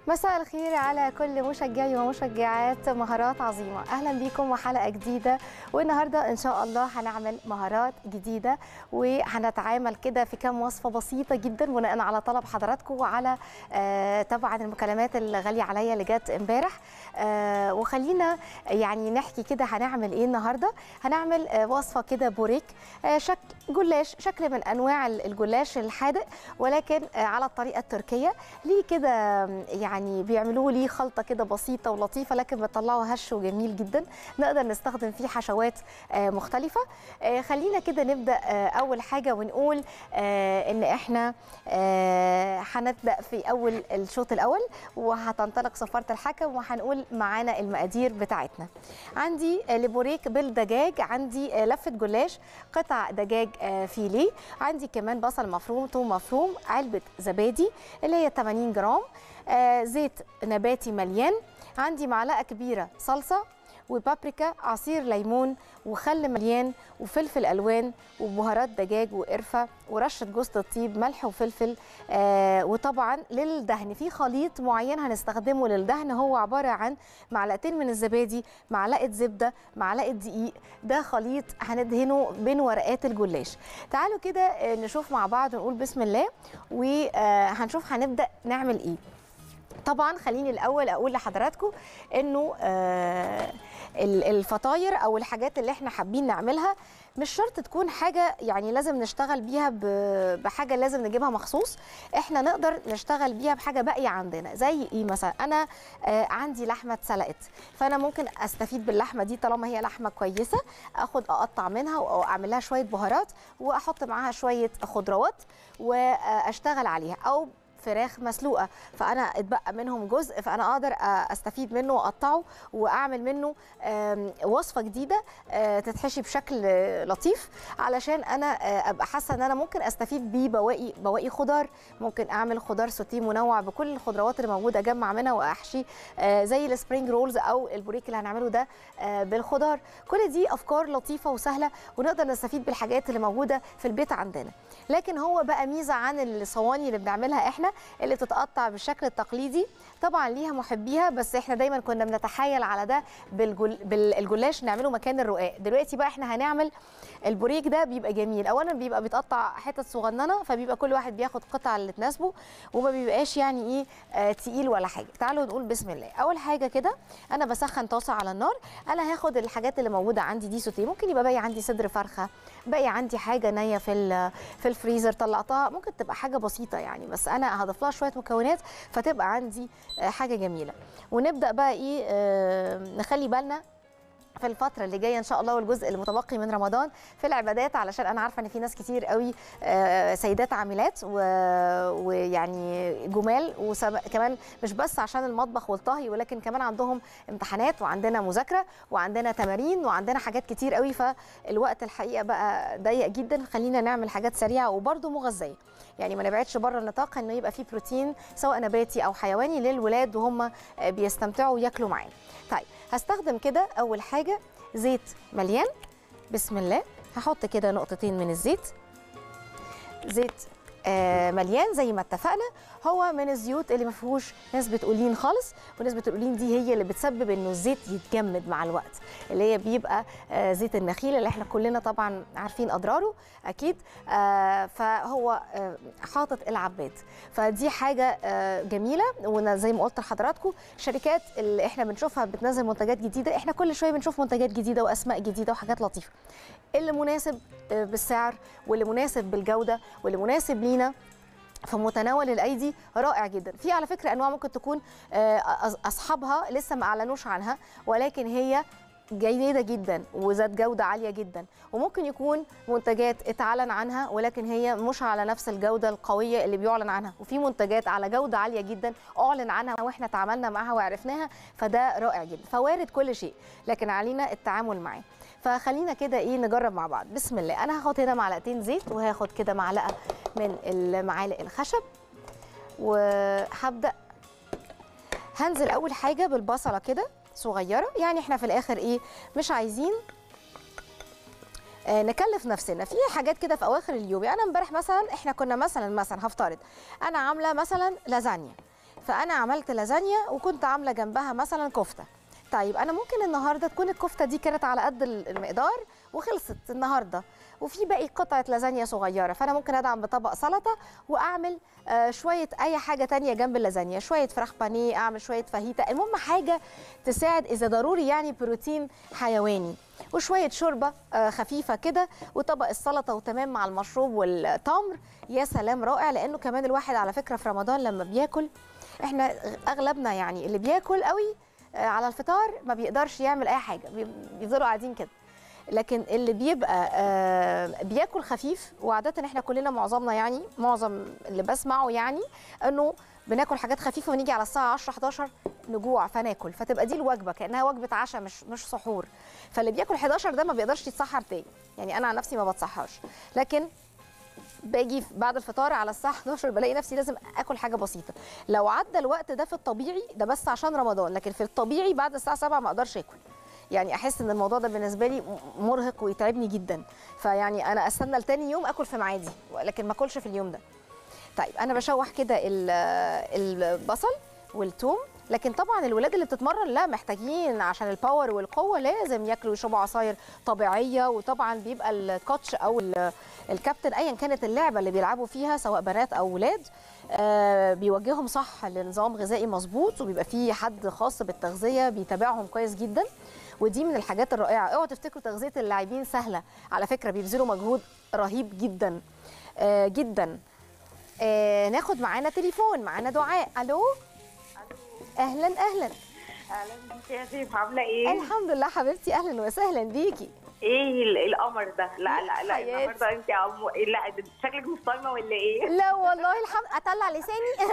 مساء الخير على كل مشجعي ومشجعات مهارات عظيمة أهلا بيكم وحلقة جديدة والنهاردة إن شاء الله هنعمل مهارات جديدة وهنتعامل كده في كام وصفة بسيطة جدا بناء على طلب حضراتكم وعلى آه طبعا المكالمات الغالية عليا اللي جت امبارح آه وخلينا يعني نحكي كده هنعمل ايه النهاردة هنعمل آه وصفة كده بوريك آه شكل جلاش شكل من انواع الجلاش الحادق ولكن آه على الطريقة التركية ليه كده يعني بيعملوه ليه خلطة كده بسيطة ولطيفة لكن بتطلعه هش وجميل جدا نقدر نستخدم فيه حشوات آه مختلفة آه خلينا كده نبدأ آه أول حاجة ونقول آه إن إحنا آه هنبدأ في أول الشوط الأول وهتنطلق صفارة الحكم وهنقول معانا المقادير بتاعتنا عندي آه لبوريك بالدجاج عندي آه لفة جلاش قطع دجاج آه فيليه عندي كمان بصل مفروم ثوم مفروم علبة زبادي اللي هي 80 جرام آه زيت نباتي مليان عندي معلقة كبيرة صلصة وبابريكا عصير ليمون وخل مليان وفلفل الوان وبهارات دجاج وقرفه ورشه جوز الطيب ملح وفلفل آه وطبعا للدهن في خليط معين هنستخدمه للدهن هو عباره عن معلقتين من الزبادي معلقه زبده معلقه دقيق ده خليط هندهنه بين ورقات الجلاش تعالوا كده نشوف مع بعض ونقول بسم الله وهنشوف هنبدا نعمل ايه طبعا خليني الاول اقول لحضراتكم انه آه الفطاير او الحاجات اللي احنا حابين نعملها مش شرط تكون حاجه يعني لازم نشتغل بيها بحاجه لازم نجيبها مخصوص احنا نقدر نشتغل بيها بحاجه باقيه عندنا زي ايه مثلا انا آه عندي لحمه اتسلقت فانا ممكن استفيد باللحمه دي طالما هي لحمه كويسه اخد اقطع منها واعمل لها شويه بهارات واحط معاها شويه خضروات واشتغل عليها او فراخ مسلوقه فانا اتبقى منهم جزء فانا اقدر استفيد منه واقطعه واعمل منه وصفه جديده تتحشي بشكل لطيف علشان انا ابقى حاسه ان انا ممكن استفيد بيه بواقي بواقي خضار ممكن اعمل خضار سوتيه منوع بكل الخضروات اللي موجوده اجمع منها واحشي زي السبرينج رولز او البوريك اللي هنعمله ده بالخضار كل دي افكار لطيفه وسهله ونقدر نستفيد بالحاجات اللي موجوده في البيت عندنا لكن هو بقى ميزه عن الصواني اللي بنعملها احنا اللي بتتقطع بالشكل التقليدي طبعا ليها محبيها بس احنا دايما كنا بنتحايل على ده بالجل... بالجلاش نعمله مكان الرقاق دلوقتي بقى احنا هنعمل البوريك ده بيبقى جميل اولا بيبقى بيتقطع حتت صغننه فبيبقى كل واحد بياخد قطعه اللي تناسبه وما بيبقاش يعني ايه آه تقيل ولا حاجه تعالوا نقول بسم الله اول حاجه كده انا بسخن طاسه على النار انا هاخد الحاجات اللي موجوده عندي دي سوتيه ممكن يبقى باقي عندي صدر فرخه باقي عندي حاجه نيه في في الفريزر طلعتها ممكن تبقى حاجه بسيطه يعني بس انا هضيف لها شويه مكونات فتبقى عندي حاجه جميله ونبدا بقى ايه آه نخلي بالنا في الفترة اللي جاية إن شاء الله والجزء المتبقي من رمضان في العبادات علشان أنا عارفة إن في ناس كتير قوي سيدات عاملات ويعني جمال وكمان مش بس عشان المطبخ والطهي ولكن كمان عندهم امتحانات وعندنا مذاكرة وعندنا تمارين وعندنا حاجات كتير قوي فالوقت الحقيقة بقى ضيق جدا خلينا نعمل حاجات سريعة وبرده مغذية يعني ما نبعدش بره النطاق انه يبقى فيه بروتين سواء نباتي او حيواني للولاد وهم بيستمتعوا وياكلوا معانا طيب هستخدم كده اول حاجه زيت مليان بسم الله هحط كده نقطتين من الزيت زيت آه مليان زي ما اتفقنا هو من الزيوت اللي ما فيهوش نسبه اولين خالص ونسبه الاولين دي هي اللي بتسبب انه الزيت يتجمد مع الوقت اللي هي بيبقى آه زيت النخيل اللي احنا كلنا طبعا عارفين اضراره اكيد آه فهو آه حاطط العباد فدي حاجه آه جميله وانا زي ما قلت لحضراتكم الشركات اللي احنا بنشوفها بتنزل منتجات جديده احنا كل شويه بنشوف منتجات جديده واسماء جديده وحاجات لطيفه اللي مناسب بالسعر واللي مناسب بالجوده واللي مناسب لينا في متناول الايدي رائع جدا في على فكره انواع ممكن تكون اصحابها لسه ما اعلنوش عنها ولكن هي جيدة جدا وذات جودة عالية جدا وممكن يكون منتجات اتعلن عنها ولكن هي مش على نفس الجودة القوية اللي بيعلن عنها وفي منتجات على جودة عالية جدا أعلن عنها وإحنا تعاملنا معها وعرفناها فده رائع جدا فوارد كل شيء لكن علينا التعامل معاه فخلينا كده ايه نجرب مع بعض بسم الله انا هاخد هنا معلقتين زيت وهاخد كده معلقه من المعالق الخشب وهبدا هنزل اول حاجه بالبصله كده صغيره يعني احنا في الاخر ايه مش عايزين آه، نكلف نفسنا في حاجات كده في اواخر اليوم يعني انا امبارح مثلا احنا كنا مثلا مثلا هفترض انا عامله مثلا لازانيا فانا عملت لازانيا وكنت عامله جنبها مثلا كفته طيب انا ممكن النهارده تكون الكفته دي كانت على قد المقدار وخلصت النهارده وفي باقي قطعه لازانيا صغيره فانا ممكن ادعم بطبق سلطه واعمل آه شويه اي حاجه تانية جنب اللازانيا شويه فراخ بانيه اعمل شويه فاهيتا المهم حاجه تساعد اذا ضروري يعني بروتين حيواني وشويه شوربه آه خفيفه كده وطبق السلطه وتمام مع المشروب والتمر يا سلام رائع لانه كمان الواحد على فكره في رمضان لما بياكل احنا اغلبنا يعني اللي بياكل قوي على الفطار ما بيقدرش يعمل اي حاجه بيفضلوا قاعدين كده لكن اللي بيبقى آه بياكل خفيف وعاده احنا كلنا معظمنا يعني معظم اللي بسمعه يعني انه بناكل حاجات خفيفه ونيجي على الساعه 10 11 نجوع فناكل فتبقى دي الوجبه كانها وجبه عشاء مش مش سحور فاللي بياكل 11 ده ما بيقدرش يتسحر تاني يعني انا عن نفسي ما بتسحرش لكن باجي بعد الفطار على الساعه 11 بلاقي نفسي لازم اكل حاجه بسيطه لو عدى الوقت ده في الطبيعي ده بس عشان رمضان لكن في الطبيعي بعد الساعه 7 ما اقدرش اكل يعني احس ان الموضوع ده بالنسبه لي مرهق ويتعبني جدا فيعني انا استنى لتاني يوم اكل في ميعادي لكن ما اكلش في اليوم ده طيب انا بشوح كده البصل والثوم لكن طبعا الولاد اللي بتتمرن لا محتاجين عشان الباور والقوه لازم ياكلوا ويشربوا عصاير طبيعيه وطبعا بيبقى الكوتش او الكابتن ايا كانت اللعبه اللي بيلعبوا فيها سواء بنات او ولاد آه بيوجههم صح لنظام غذائي مظبوط وبيبقى فيه حد خاص بالتغذيه بيتابعهم كويس جدا ودي من الحاجات الرائعه اوعوا تفتكروا تغذيه اللاعبين سهله على فكره بيبذلوا مجهود رهيب جدا آه جدا آه ناخد معانا تليفون معانا دعاء الو اهلا اهلا اهلا بيكي يا سيف عامله ايه؟ الحمد لله حبيبتي اهلا وسهلا بيكي ايه القمر ده؟ لا لا لا حياتي. النهارده انت عم... لا ده شكلك مش صايمه ولا ايه؟ لا والله الحمد اطلع لساني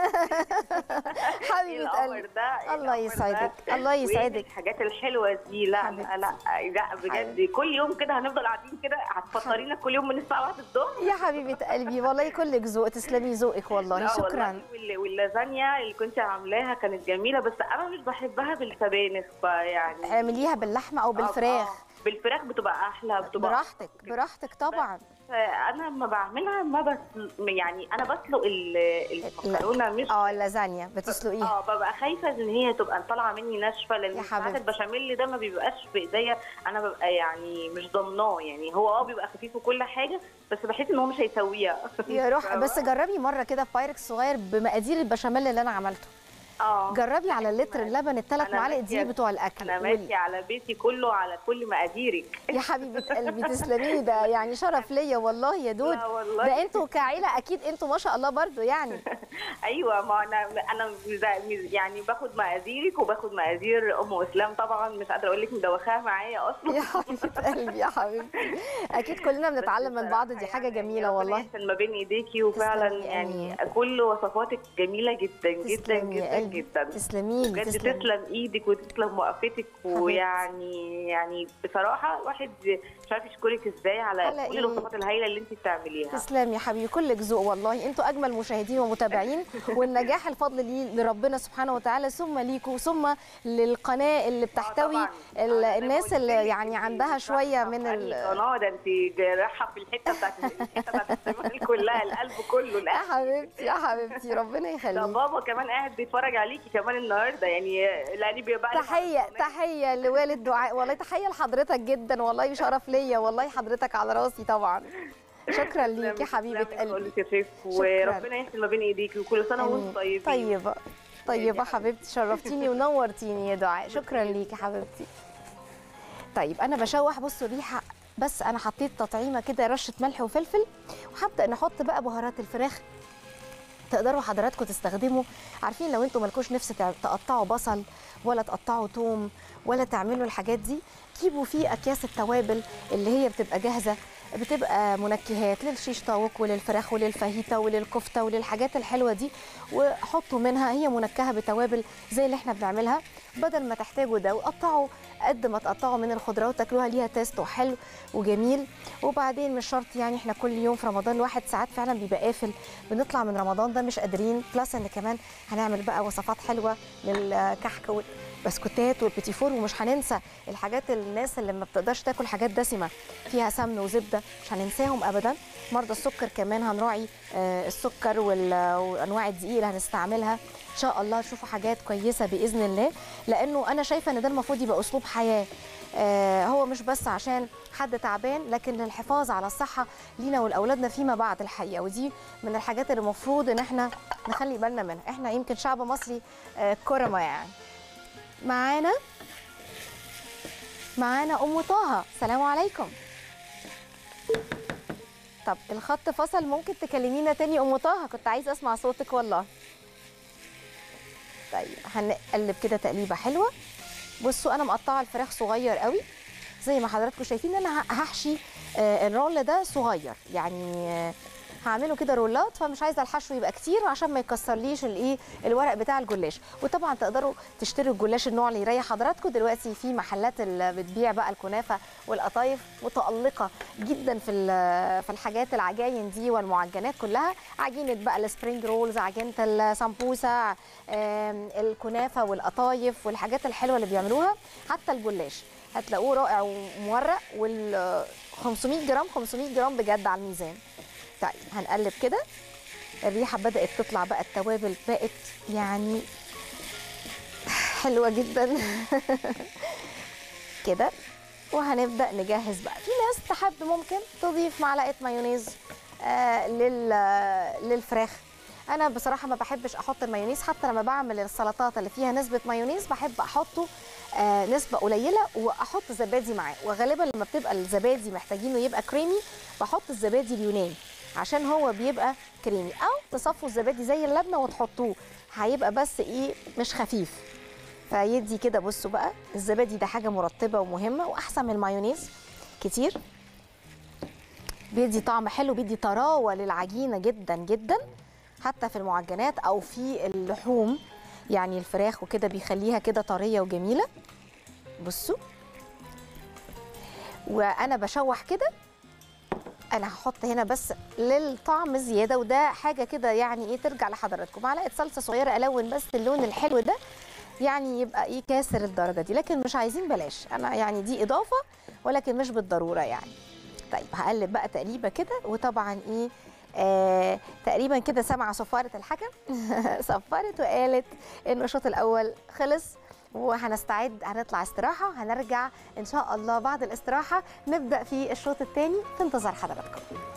ايه حبيبه القمر قلبي ده؟ إيه الله القمر يسعدك ده؟ الله وإيه يسعدك الحاجات الحلوه دي لا لا لا لا بجد حبيبتي. كل يوم كده هنفضل قاعدين كده هتفطرينا كل يوم من الساعه 1 الظهر يا حبيبه قلبي والله كلك ذوق تسلمي ذوقك والله لا شكرا والله وال- واللازانيا اللي كنت عاملاها كانت جميله بس انا مش بحبها بالسبانخ فيعني اعمليها باللحمه او بالفراخ آه، آه. بالفراخ بتبقى احلى بتبقى براحتك براحتك طبعا انا لما بعملها ما بس يعني انا بسلق ال- المكرونه مش اه اللازانيا بتسلقيها اه ببقى خايفه ان هي تبقى طالعه مني ناشفه لان يا ساعات حبيبتي. البشاميل ده ما بيبقاش في ايديا انا ببقى يعني مش ضامناه يعني هو اه بيبقى خفيف وكل حاجه بس بحس ان هو مش هيسويها يا روح بس جربي مره كده في بايركس صغير بمقادير البشاميل اللي انا عملته اه جربي على اللتر اللبن الثلاث أنا معالق ماشية- دي بتوع الاكل انا وال- ماشيه على بيتي كله على كل مقاديرك يا حبيبه قلبي تسلمي ده يعني شرف ليا والله يا دود لا والله. ده انتوا كعيله اكيد انتوا ما شاء الله برضو يعني ايوه ما انا انا مز- مز- يعني باخد مقاديرك وباخد مقادير ام اسلام طبعا مش قادره اقول لك مدوخاها معايا اصلا يا حبيبه قلبي يا حبيبتي اكيد كلنا بنتعلم من بعض دي حاجه جميله والله يحسن ما بين ايديكي وفعلا تسلمي يعني آمين. كل وصفاتك جميله جدا جدا تسلمي يا جدا قلبي. جدا تسلمي لي بجد تسلمي تسلم ايدك وتسلم وقفتك ويعني يعني بصراحه الواحد مش عارف يشكرك ازاي على على كل إيه؟ الوصفات الهايله اللي انت بتعمليها تسلمي يا حبيبي كلك ذوق والله انتوا اجمل مشاهدين ومتابعين والنجاح الفضل ليه لربنا سبحانه وتعالى ثم ليكوا ثم للقناه اللي بتحتوي طبعاً. ال- آه، زي ما الناس قلت اللي لك، يعني انت عندها شويه رايحة من في ال أنهي قناه ده انت رايحه في الحته بتاعت الحته بتاعت الشمال كلها القلب كله يا القلب حبيبتي يا حبيبتي ربنا ده يخليك بابا كمان قاعد بيتفرج عليكي كمان النهارده يعني لاني بيبقى تحيه تحيه لوالد دعاء والله تحيه لحضرتك جدا والله شرف ليا والله حضرتك على راسي طبعا شكرا ليك يا حبيبه قلبي يا شيف وربنا يحسن ما بين ايديكي وكل سنه آمين. وانتم طيبين طيبه طيبه يا حبيبتي شرفتيني ونورتيني يا دعاء شكرا ليك يا حبيبتي طيب انا بشوح بصوا الريحه بس انا حطيت تطعيمه كده رشه ملح وفلفل وهبدا نحط بقى بهارات الفراخ تقدروا حضراتكم تستخدموا عارفين لو انتم مالكوش نفس تع- تقطعوا بصل ولا تقطعوا توم ولا تعملوا الحاجات دي جيبوا فيه اكياس التوابل اللي هي بتبقى جاهزه بتبقى منكهات للشيش طاووق وللفراخ وللفاهيتا وللكفته وللحاجات الحلوه دي وحطوا منها هي منكهه بتوابل زي اللي احنا بنعملها بدل ما تحتاجوا ده وقطعوا قد ما تقطعوا من الخضروات تاكلوها ليها تيست وحلو وجميل وبعدين مش شرط يعني احنا كل يوم في رمضان الواحد ساعات فعلا بيبقى قافل بنطلع من رمضان ده مش قادرين بلس ان كمان هنعمل بقى وصفات حلوه للكحك وال- بسكوتات والبيتي فور ومش هننسى الحاجات الناس اللي ما بتقدرش تاكل حاجات دسمه فيها سمن وزبده مش هننساهم ابدا مرضى السكر كمان هنراعي آه، السكر وال- وانواع الدقيق اللي هنستعملها ان شاء الله تشوفوا حاجات كويسه باذن الله لانه انا شايفه ان ده المفروض يبقى اسلوب حياه آه، هو مش بس عشان حد تعبان لكن للحفاظ على الصحه لينا ولاولادنا فيما بعد الحقيقه ودي من الحاجات اللي المفروض ان احنا نخلي بالنا منها احنا يمكن شعب مصري آه، كرمه يعني معانا معانا ام طه سلام عليكم طب الخط فصل ممكن تكلمينا تاني ام طه كنت عايزه اسمع صوتك والله طيب هنقلب كده تقليبه حلوه بصوا انا مقطعه الفراخ صغير قوي زي ما حضراتكم شايفين انا ه- هحشي آه، الرول ده صغير يعني آه، هعمله كده رولات فمش عايزه الحشو يبقى كتير عشان ما يكسرليش الايه الورق بتاع الجلاش وطبعا تقدروا تشتروا الجلاش النوع اللي يريح حضراتكم دلوقتي في محلات اللي بتبيع بقى الكنافه والقطايف متالقه جدا في ال- في الحاجات العجاين دي والمعجنات كلها عجينه بقى السبرينج رولز عجينه السمبوسه آم، الكنافه والقطايف والحاجات الحلوه اللي بيعملوها حتى الجلاش هتلاقوه رائع ومورق وال 500 جرام 500 جرام بجد على الميزان طيب هنقلب كده الريحه بدات تطلع بقى التوابل بقت يعني حلوه جدا كده وهنبدا نجهز بقى في ناس تحب ممكن تضيف معلقه مايونيز آه لل للفراخ انا بصراحه ما بحبش احط المايونيز حتى لما بعمل السلطات اللي فيها نسبه مايونيز بحب احطه آه نسبه قليله واحط زبادي معاه وغالبا لما بتبقى الزبادي محتاجينه يبقى كريمي بحط الزبادي اليوناني عشان هو بيبقى كريمي او تصفوا الزبادي زي اللبنه وتحطوه هيبقى بس ايه مش خفيف فيدي كده بصوا بقى الزبادي ده حاجه مرطبه ومهمه واحسن من المايونيز كتير بيدي طعم حلو بيدي طراوه للعجينه جدا جدا حتى في المعجنات او في اللحوم يعني الفراخ وكده بيخليها كده طريه وجميله بصوا وانا بشوح كده انا هحط هنا بس للطعم زياده وده حاجه كده يعني ايه ترجع لحضراتكم معلقه صلصه صغيره الون بس اللون الحلو ده يعني يبقى ايه كاسر الدرجه دي لكن مش عايزين بلاش انا يعني دي اضافه ولكن مش بالضروره يعني طيب هقلب بقى تقليبه كده وطبعا ايه آه تقريبا كده سمع صفاره الحكم صفرت وقالت ان الشوط الاول خلص وهنستعد هنطلع استراحه هنرجع ان شاء الله بعد الاستراحه نبدا في الشوط الثاني في انتظار حضراتكم